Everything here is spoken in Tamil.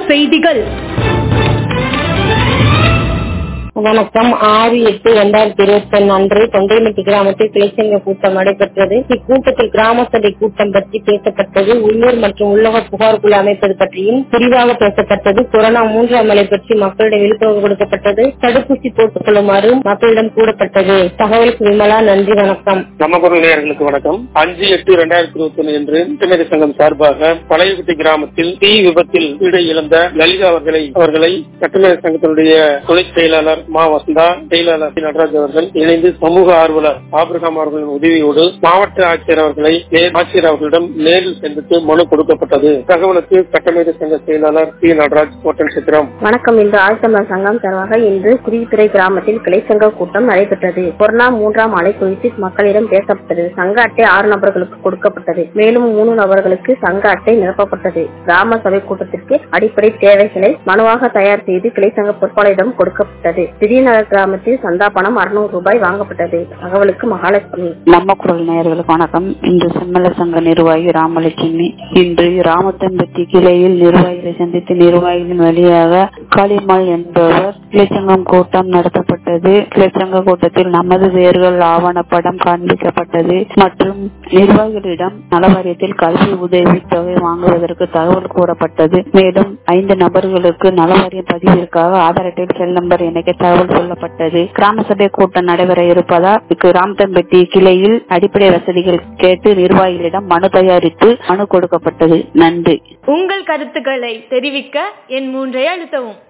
செய்திகள் வணக்கம் ஆறு எட்டு இரண்டாயிரத்தி இருபத்தி ஒன்னு அன்று தொண்டைமட்டி கிராமத்தில் கிளைச்சங்க கூட்டம் நடைபெற்றது இக்கூட்டத்தில் கிராம சபை கூட்டம் பற்றி பேசப்பட்டது உள்ளூர் மற்றும் உள்ளக புகார் குழு அமைப்பது பற்றியும் விரிவாக பேசப்பட்டது கொரோனா மூன்றாம் அலை பற்றி மக்களிடம் விழிப்புணர்வு கொடுக்கப்பட்டது தடுப்பூசி போட்டுக் கொள்ளுமாறு மக்களிடம் கூறப்பட்டது தகவலுக்கு விமலா நன்றி வணக்கம் நமக்குரல் நேயர்களுக்கு வணக்கம் அஞ்சு எட்டு இரண்டாயிரத்தி இருபத்தி ஒன்று என்று இன்டர்நெட் சங்கம் சார்பாக பழையகுட்டி கிராமத்தில் தீ விபத்தில் வீடை இழந்த லலிதா அவர்களை அவர்களை சட்டமேத சங்கத்தினுடைய துணை செயலாளர் மா வசந்தா செயலாளர் சி. நடராஜ் அவர்கள் இணைந்து சமூக ஆர்வலர் ஆபிரகாம் அவர்களின் உதவியோடு மாவட்ட ஆட்சியர் அவர்களை நே- ஆட்சியர் அவர்களிடம் நேரில் சந்தித்து மனு கொடுக்கப்பட்டது தகவலுக்கு சட்டமேத சங்க செயலாளர் சி நடராஜ் கோட்டன் சித்திரம் வணக்கம் இன்று ஆழ்த்தமிழர் சங்கம் சார்பாக இன்று குருவித்துறை கிராமத்தில் கிளைச்சங்க கூட்டம் நடைபெற்றது கொரோனா மூன்றாம் அலை குறித்து மக்களிடம் பேசப்பட்டது சங்க அட்டை ஆறு நபர்களுக்கு கொடுக்கப்பட்டது மேலும் மூணு நபர்களுக்கு சங்க அட்டை நிரப்பப்பட்டது கிராம சபை கூட்டத்திற்கு அடிப்படை தேவைகளை மனுவாக தயார் செய்து கிளைச்சங்க பொறுப்பாளரிடம் கொடுக்கப்பட்டது திடீர்நகர் கிராமத்தில் சந்தா பணம் அறுநூறு ரூபாய் வாங்கப்பட்டது தகவலுக்கு மகாலட்சுமி நம்ம குரல் நேயர்களுக்கு வணக்கம் இன்று செம்மல சங்க நிர்வாகி ராமலட்சுமி இன்று ராமத்தம்பட்டி கிளையில் நிர்வாகிகளை சந்தித்து நிர்வாகிகளின் வழியாக காளிமால் என்பவர் கிளைச்சங்கம் கூட்டம் நடத்தப்பட்டது கிளைச்சங்க கூட்டத்தில் நமது வேர்கள் ஆவணப்படம் காண்பிக்கப்பட்டது மற்றும் நிர்வாகிகளிடம் நலவாரியத்தில் கல்வி உதவி தொகை வாங்குவதற்கு தகவல் கூறப்பட்டது மேலும் ஐந்து நபர்களுக்கு நலவாரிய பதிவிற்காக ஆதார் அட்டையில் செல் நம்பர் இணைக்க தகவல் சொல்லப்பட்டது கிராம சபை கூட்டம் நடைபெற இருப்பதால் ராமத்தம்பட்டி கிளையில் அடிப்படை வசதிகள் கேட்டு நிர்வாகிகளிடம் மனு தயாரித்து மனு கொடுக்கப்பட்டது நன்றி உங்கள் கருத்துக்களை தெரிவிக்க என் மூன்றை அழுத்தவும்